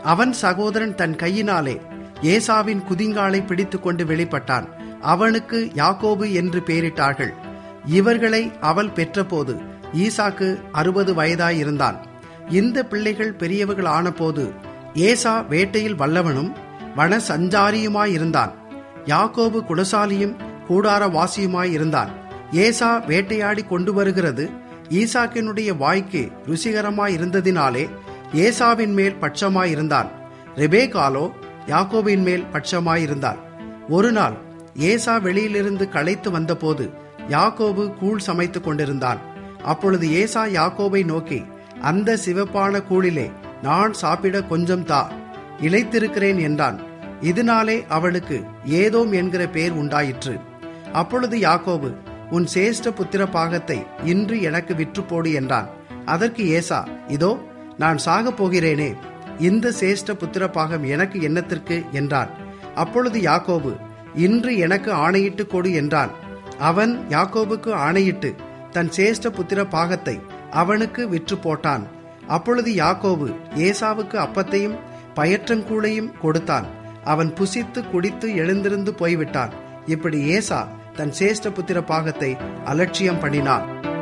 அவன் சகோதரன் தன் கையினாலே ஏசாவின் குதிங்காலை பிடித்துக்கொண்டு வெளிப்பட்டான் அவனுக்கு யாக்கோபு என்று பெயரிட்டார்கள் இவர்களை அவள் பெற்றபோது ஈசாக்கு அறுபது வயதாயிருந்தான் இந்த பிள்ளைகள் பெரியவர்கள் ஆனபோது ஏசா வேட்டையில் வல்லவனும் வன சஞ்சாரியுமாயிருந்தான் யாக்கோபு குணசாலியும் கூடாரவாசியுமாய் இருந்தான் ஏசா வேட்டையாடி கொண்டு வருகிறது ஈசாக்கினுடைய வாய்க்கு ருசிகரமாய் இருந்ததினாலே ஏசாவின் மேல் பட்சமாயிருந்தான் ரெபேகாலோ யாக்கோபின் மேல் பட்சமாயிருந்தாள் ஒரு நாள் ஏசா வெளியிலிருந்து களைத்து வந்தபோது யாக்கோபு கூழ் சமைத்துக் கொண்டிருந்தான் அப்பொழுது ஏசா யாக்கோபை நோக்கி அந்த சிவப்பான கூழிலே நான் சாப்பிட கொஞ்சம் தா இழைத்திருக்கிறேன் என்றான் இதனாலே அவளுக்கு ஏதோம் என்கிற பேர் உண்டாயிற்று அப்பொழுது யாக்கோபு உன் சேஷ்ட புத்திர பாகத்தை இன்று எனக்கு விற்று போடு என்றான் அதற்கு ஏசா இதோ நான் சாகப் போகிறேனே இந்த சேஷ்ட புத்திர பாகம் எனக்கு என்னத்திற்கு என்றான் அப்பொழுது யாக்கோபு இன்று எனக்கு ஆணையிட்டு கொடு என்றான் அவன் யாக்கோபுக்கு ஆணையிட்டு தன் சேஷ்ட புத்திர பாகத்தை அவனுக்கு விற்று போட்டான் அப்பொழுது யாக்கோபு ஏசாவுக்கு அப்பத்தையும் பயற்றங்கூளையும் கொடுத்தான் அவன் புசித்து குடித்து எழுந்திருந்து போய்விட்டான் இப்படி ஏசா தன் சேஷ்ட புத்திர பாகத்தை அலட்சியம் பண்ணினான்